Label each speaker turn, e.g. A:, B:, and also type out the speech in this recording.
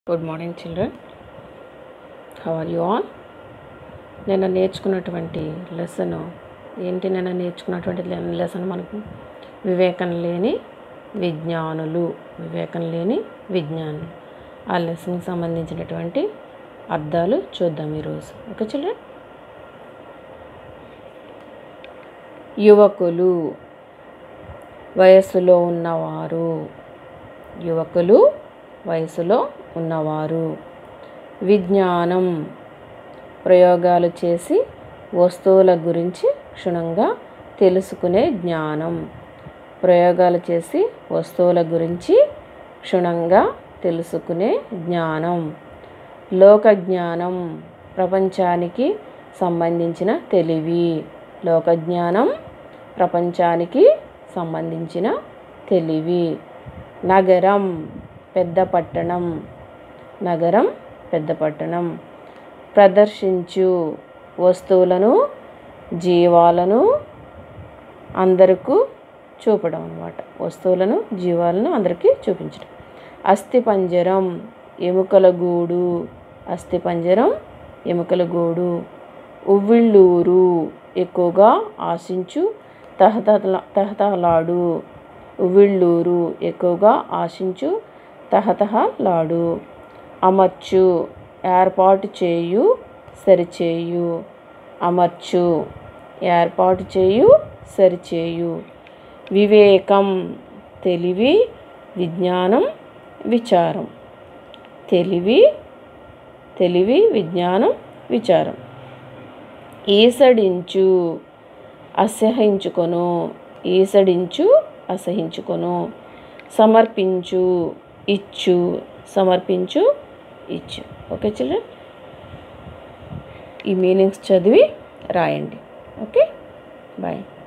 A: good morning children how are you all నిన్న నేర్చుకున్నటువంటి lesson ఏంటి నిన్న నేర్చుకున్నటువంటి లెసన్ మనకు వివేకం లేని విజ్ఞానులు వివేకం లేని విజ్ఞానులు ఆ లెసన్కి సంబంధించినటువంటి అర్థాలు చూద్దాం ఈరోజు ఓకే చిల్డ్రన్ యువకులు వయస్సులో ఉన్నవారు యువకులు వయసులో ఉన్నవారు విజ్ఞానం ప్రయోగాలు చేసి వస్తువుల గురించి క్షుణ్ణంగా తెలుసుకునే జ్ఞానం ప్రయోగాలు చేసి వస్తువుల గురించి క్షుణ్ణంగా తెలుసుకునే జ్ఞానం లోక జ్ఞానం ప్రపంచానికి సంబంధించిన తెలివి లోక జ్ఞానం ప్రపంచానికి సంబంధించిన తెలివి నగరం పెద్ద పట్టణం నగరం పెద్ద పట్టణం ప్రదర్శించు వస్తువులను జీవాలను అందరికీ చూపడం అన్నమాట వస్తువులను జీవాలను అందరికీ చూపించడం అస్థిపంజరం ఎముకల గూడు అస్థిపంజరం ఎముకల గూడు ఉవ్విళ్ళూరు ఎక్కువగా ఆశించు తహతహలా తహతహలాడు ఉవ్విళ్ళూరు ఎక్కువగా ఆశించు తహతహలాడు అమర్చు ఏర్పాటు చేయు సరిచేయు అమర్చు ఏర్పాటు చేయు సరిచేయు వివేకం తెలివి విజ్ఞానం విచారం తెలివి తెలివి విజ్ఞానం విచారం ఈసడించు అసహించుకొను ఈసడించు అసహించుకొను సమర్పించు ఇచ్చు సమర్పించు ఇచ్చు ఓకే చిల్డ్రన్ ఈ మీనింగ్స్ చదివి రాయండి ఓకే బాయ్